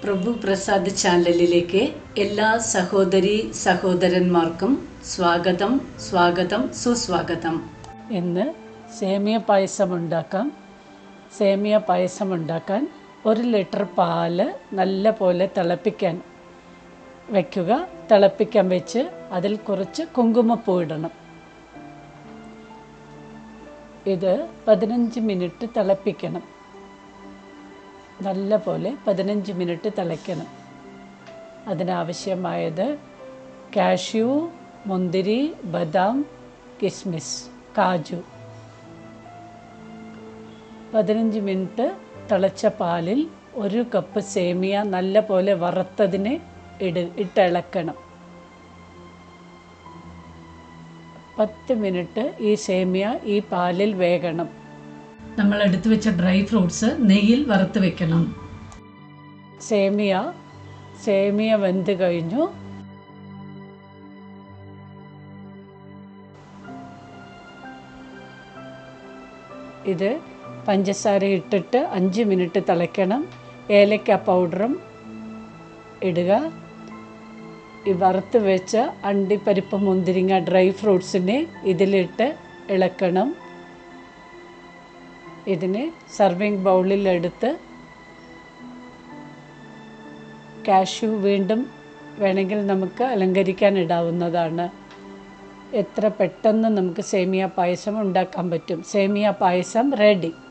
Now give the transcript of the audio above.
പ്രഭു പ്രസാദ് ചാനലിലേക്ക് എല്ലാ സഹോദരി സഹോദരന്മാർക്കും സ്വാഗതം സ്വാഗതം സുസ്വാഗതം ഇന്ന് സേമിയ പായസം ഉണ്ടാക്കാം സേമിയ പായസം ഉണ്ടാക്കാൻ ഒരു ലിറ്റർ പാല് നല്ല പോലെ തിളപ്പിക്കാൻ വയ്ക്കുക തിളപ്പിക്കാൻ വെച്ച് അതിൽ കുറച്ച് കുങ്കുമപ്പൂ ഇടണം ഇത് പതിനഞ്ച് മിനിറ്റ് തിളപ്പിക്കണം നല്ല പോലെ പതിനഞ്ച് മിനിറ്റ് തിളയ്ക്കണം അതിനാവശ്യമായത് കാഷ്യൂ മുന്തിരി ബദാം കിസ്മിസ് കാജു പതിനഞ്ച് മിനിറ്റ് തിളച്ച പാലിൽ ഒരു കപ്പ് സേമിയ നല്ല പോലെ വറുത്തതിനെ ഇട് ഇട്ടിളക്കണം പത്ത് മിനിറ്റ് ഈ സേമിയ ഈ പാലിൽ വേകണം നമ്മൾ എടുത്തു വെച്ച ഡ്രൈ ഫ്രൂട്ട്സ് നെയ്യിൽ വറുത്ത് വെക്കണം സേമിയ സേമിയ വെന്ത് കഴിഞ്ഞു ഇത് പഞ്ചസാര ഇട്ടിട്ട് അഞ്ച് മിനിറ്റ് തിളയ്ക്കണം ഏലക്ക പൗഡറും ഇടുക ഈ വറുത്ത് വെച്ച അണ്ടിപ്പരിപ്പ് മുന്തിരിങ്ങ ഡ്രൈ ഫ്രൂട്ട്സിനെ ഇതിലിട്ട് ഇളക്കണം ഇതിനെ സർവിങ് ബൗളിലെടുത്ത് കാഷ്യൂ വീണ്ടും വേണമെങ്കിൽ നമുക്ക് അലങ്കരിക്കാൻ ഇടാവുന്നതാണ് എത്ര പെട്ടെന്ന് നമുക്ക് സേമിയ പായസം ഉണ്ടാക്കാൻ പറ്റും സേമിയ പായസം റെഡി